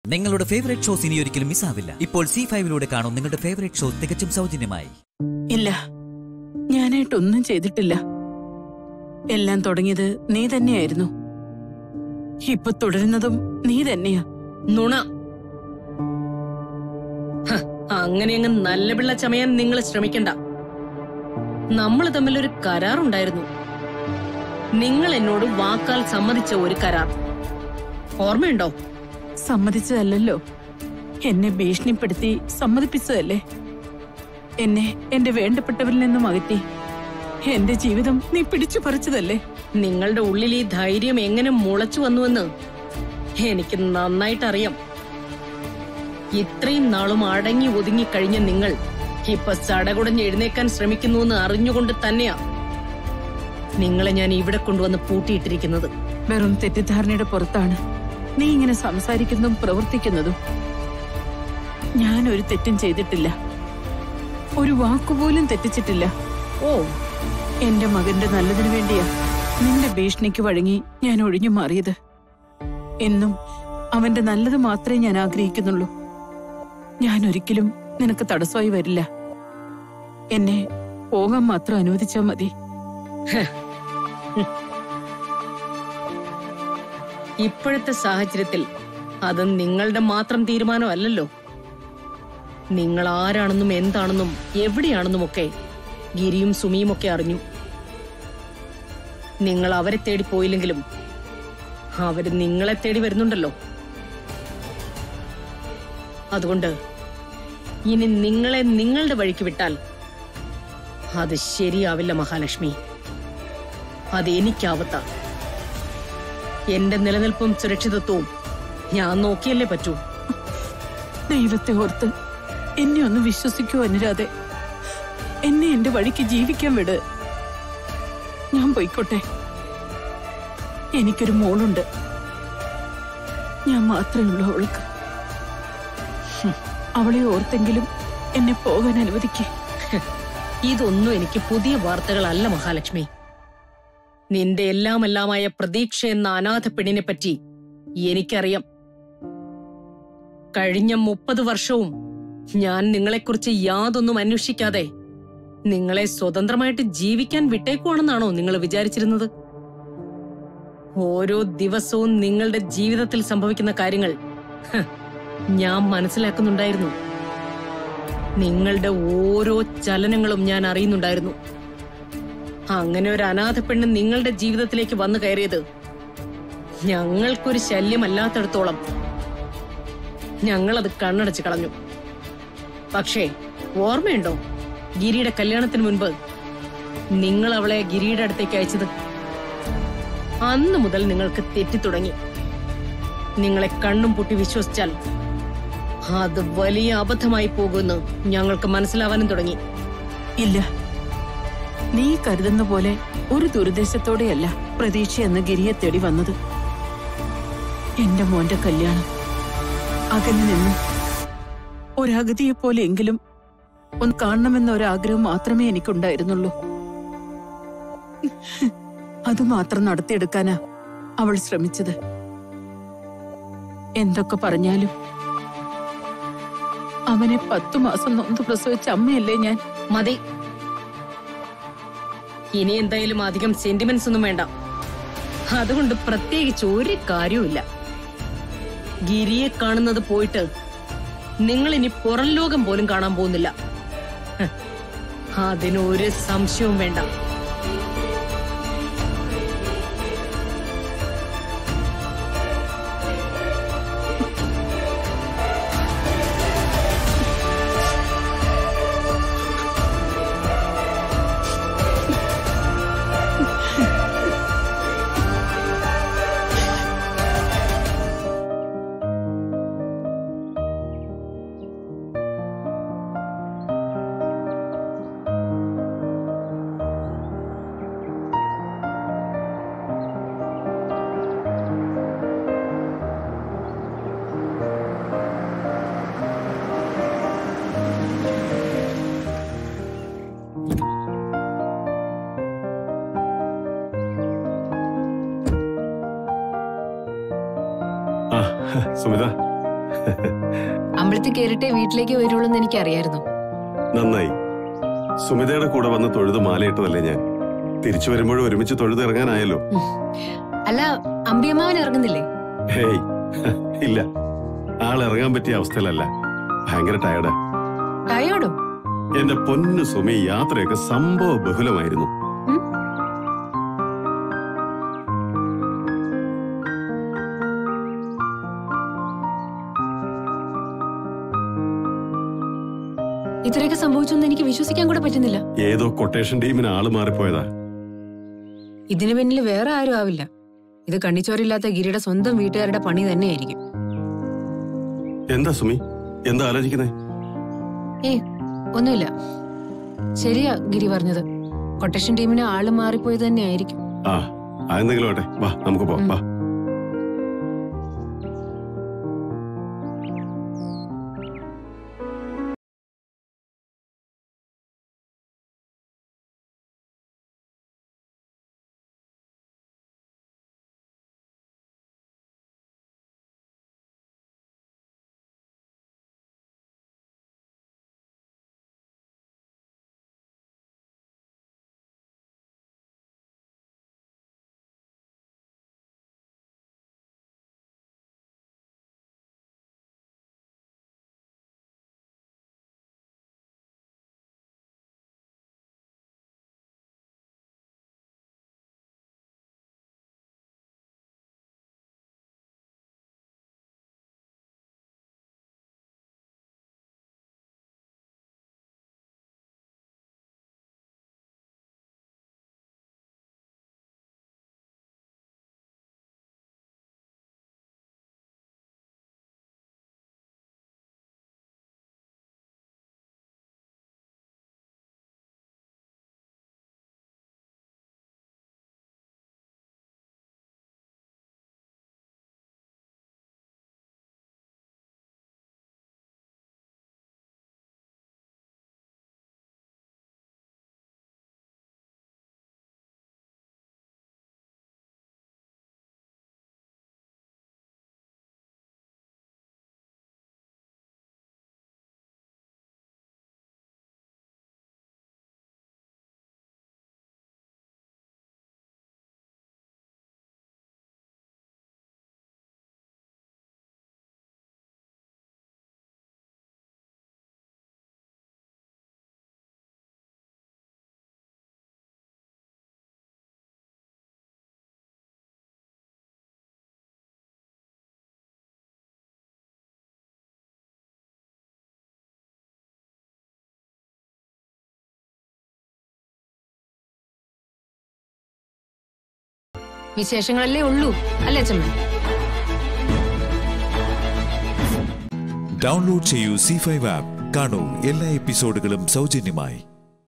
നിങ്ങളുടെ favourite shows ഇനി ഒരിക്കലും മിസ്സാവില്ല ഇപ്പോൾ സി ഫൈവിലൂടെ കാണും നിങ്ങളുടെ ഫേവറേറ്റ് ഷോ തികച്ചും സൗജന്യമായി ഇല്ല ഞാനായിട്ടൊന്നും ചെയ്തിട്ടില്ല എല്ലാം തുടങ്ങിയത് നീ തന്നെയായിരുന്നു ഇപ്പൊ തുടരുന്നതും നീ തന്നെയാ നുണ ഹ, അങ്ങനെ അങ്ങ് നല്ല പിള്ള ചമയാൻ നിങ്ങൾ ശ്രമിക്കണ്ട നമ്മൾ തമ്മിൽ ഒരു കരാറുണ്ടായിരുന്നു നിങ്ങൾ എന്നോട് വാക്കാൽ സമ്മതിച്ച ഒരു കരാർ ഓർമ്മയുണ്ടോ സമ്മതിച്ചതല്ലല്ലോ എന്നെ ഭീഷണിപ്പെടുത്തി സമ്മതിപ്പിച്ചതല്ലേ എന്നെ എന്റെ വേണ്ടപ്പെട്ടവരിൽ നിന്നും അകറ്റി എന്റെ ജീവിതം നീ പിടിച്ചു പറിച്ചതല്ലേ നിങ്ങളുടെ ഉള്ളിൽ ഈ ധൈര്യം എങ്ങനെ മുളച്ചു വന്നുവെന്ന് എനിക്ക് നന്നായിട്ട് അറിയാം ഇത്രയും നാളും അടങ്ങി ഒതുങ്ങി കഴിഞ്ഞ നിങ്ങൾ ഇപ്പൊ സടകുടഞ്ഞ് എഴുന്നേക്കാൻ ശ്രമിക്കുന്നുവെന്ന് അറിഞ്ഞുകൊണ്ട് തന്നെയാ നിങ്ങളെ ഞാൻ ഇവിടെ കൊണ്ടുവന്ന് പൂട്ടിയിട്ടിരിക്കുന്നത് വെറും തെറ്റിദ്ധാരണയുടെ പുറത്താണ് നീ ഇങ്ങനെ സംസാരിക്കുന്നതും പ്രവർത്തിക്കുന്നതും ഞാൻ ഒരു തെറ്റും ചെയ്തിട്ടില്ല ഒരു വാക്കുപോലും തെറ്റിച്ചിട്ടില്ല ഓ എന്റെ മകന്റെ നല്ലതിനു വേണ്ടിയാ നിന്റെ ഭീഷണിക്ക് വഴങ്ങി ഞാൻ ഒഴിഞ്ഞു മാറിയത് എന്നും അവന്റെ നല്ലത് മാത്രമേ ഞാൻ ആഗ്രഹിക്കുന്നുള്ളൂ ഞാൻ ഒരിക്കലും നിനക്ക് തടസ്സമായി വരില്ല എന്നെ പോകാൻ മാത്രം അനുവദിച്ചാൽ മതി ഇപ്പോഴത്തെ സാഹചര്യത്തിൽ അത് നിങ്ങളുടെ മാത്രം തീരുമാനമല്ലല്ലോ നിങ്ങൾ ആരാണെന്നും എന്താണെന്നും എവിടെയാണെന്നും ഒക്കെ ഗിരിയും സുമിയും ഒക്കെ അറിഞ്ഞു നിങ്ങൾ അവരെ തേടി പോയില്ലെങ്കിലും അവര് നിങ്ങളെ തേടി വരുന്നുണ്ടല്ലോ അതുകൊണ്ട് ഇനി നിങ്ങളെ നിങ്ങളുടെ വഴിക്ക് വിട്ടാൽ അത് ശരിയാവില്ല മഹാലക്ഷ്മി അത് എനിക്കാവത്ത എന്റെ നിലനിൽപ്പും സുരക്ഷിതത്വവും ഞാൻ നോക്കിയല്ലേ പറ്റൂ ദൈവത്തെ ഓർത്ത് എന്നെ ഒന്ന് വിശ്വസിക്കൂ അനുരാധെ എന്നെ എന്റെ വഴിക്ക് ജീവിക്കാൻ വിട് ഞാൻ പോയിക്കോട്ടെ എനിക്കൊരു മോളുണ്ട് ഞാൻ മാത്രമേ ഉള്ളൂ അവൾക്ക് ഹും, അവളെ ഓർത്തെങ്കിലും എന്നെ പോകാൻ അനുവദിക്കേ ഇതൊന്നും എനിക്ക് പുതിയ വാർത്തകളല്ല മഹാലക്ഷ്മി നിന്റെ എല്ലാം എല്ലാമായ പ്രതീക്ഷ എന്ന അനാഥ പെണ്ണിനെ പറ്റി എനിക്കറിയാം കഴിഞ്ഞ മുപ്പത് വർഷവും ഞാൻ നിങ്ങളെക്കുറിച്ച് യാതൊന്നും അന്വേഷിക്കാതെ നിങ്ങളെ സ്വതന്ത്രമായിട്ട് ജീവിക്കാൻ വിട്ടേക്കുവാണെന്നാണോ നിങ്ങൾ വിചാരിച്ചിരുന്നത് ഓരോ ദിവസവും നിങ്ങളുടെ ജീവിതത്തിൽ സംഭവിക്കുന്ന കാര്യങ്ങൾ ഹ്, ഞാൻ മനസ്സിലാക്കുന്നുണ്ടായിരുന്നു നിങ്ങളുടെ ഓരോ ചലനങ്ങളും ഞാൻ അറിയുന്നുണ്ടായിരുന്നു അങ്ങനെ ഒരു അനാഥ പെണ്ണ് നിങ്ങളുടെ ജീവിതത്തിലേക്ക് വന്നു കയറിയത് ഞങ്ങൾക്കൊരു ശല്യമല്ലാത്തടത്തോളം ഞങ്ങളത് കണ്ണടച്ച് കളഞ്ഞു പക്ഷേ ഓർമ്മയുണ്ടോ ഗിരിയുടെ കല്യാണത്തിന് മുൻപ് നിങ്ങൾ അവളെ ഗിരിയുടെ അടുത്തേക്ക് അയച്ചത് അന്ന് മുതൽ നിങ്ങൾക്ക് തെറ്റിത്തുടങ്ങി നിങ്ങളെ കണ്ണും പൂട്ടി വിശ്വസിച്ചാൽ അത് വലിയ അബദ്ധമായി പോകുമെന്ന് ഞങ്ങൾക്ക് മനസ്സിലാവാനും തുടങ്ങി ഇല്ല നീ കരുതുന്ന പോലെ ഒരു ദുരുദ്ദേശത്തോടെയല്ല പ്രതീക്ഷ എന്ന ഗിരിയെ തേടി വന്നത് എന്റെ മോന്റെ കല്യാണം അകന്നു നിന്നും ഒരഗതിയെ പോലെയെങ്കിലും ഒന്ന് കാണണമെന്ന ഒരാഗ്രഹം മാത്രമേ എനിക്കുണ്ടായിരുന്നുള്ളൂ അതുമാത്രം നടത്തിയെടുക്കാനാ അവൾ ശ്രമിച്ചത് എന്തൊക്കെ പറഞ്ഞാലും അവനെ പത്തു മാസം നൊന്ത് പ്രസവിച്ച അമ്മയല്ലേ ഞാൻ മതി ഇനി എന്തായാലും അധികം സെന്റിമെന്റ്സ് ഒന്നും വേണ്ട അതുകൊണ്ട് പ്രത്യേകിച്ച് ഒരു കാര്യവുമില്ല ഗിരിയെ കാണുന്നത് പോയിട്ട് നിങ്ങൾ ഇനി പുറം ലോകം പോലും കാണാൻ പോകുന്നില്ല ഹ്, അതിനൊരു സംശയവും വേണ്ട അമ്പലത്തിൽ കയറിട്ടേ വീട്ടിലേക്ക് വരുള്ളൂ എന്ന് എനിക്കറിയായിരുന്നു നന്നായി സുമിതയുടെ കൂടെ വന്ന് തൊഴുത് മാലയിട്ടതല്ലേ ഞാൻ തിരിച്ചു വരുമ്പോഴും ഒരുമിച്ച് തൊഴുത് ഇറങ്ങാനായല്ലോ അല്ല അമ്പിയമ്മാവൻ ഇറങ്ങുന്നില്ലേ ഹേയ് ഇല്ല ആൾ ഇറങ്ങാൻ പറ്റിയ അവസ്ഥയിലല്ല ഭയങ്കര ടയർഡാ ടയോടോ എന്റെ പൊന്നു സുമി യാത്രയൊക്കെ സംഭവ ബഹുലമായിരുന്നു ഉം. ഇത്രയൊക്കെ സംഭവിച്ചൊന്നും എനിക്ക് വിശ്വസിക്കാൻ കൂടെ പറ്റുന്നില്ല ഏതോ കൊട്ടേഷൻ ടീമിന് ആള് മാറിപ്പോയതാ ഇതിനു പിന്നിൽ വേറെ ആരും ആവില്ല ഇത് കണ്ണിച്ചോരില്ലാത്ത ഗിരിയുടെ സ്വന്തം വീട്ടുകാരുടെ പണി തന്നെയായിരിക്കും എന്താ സുമി എന്താ ആലോചിക്കുന്നേ ഏ ഒന്നുമില്ല ശരിയാ ഗിരി പറഞ്ഞത് കൊട്ടേഷൻ ടീമിന് ആള് മാറിപ്പോയത് തന്നെയായിരിക്കും ആ അതെന്തെങ്കിലും ആട്ടെ വാ നമുക്ക് പോവാം വാ വിശേഷങ്ങളല്ലേ ഉള്ളൂ അല്ലേ അച്ഛമ്മ ഡൗൺലോഡ് ചെയ്യൂ സി ഫൈവ് ആപ്പ് കാണൂ എല്ലാ എപ്പിസോഡുകളും സൗജന്യമായി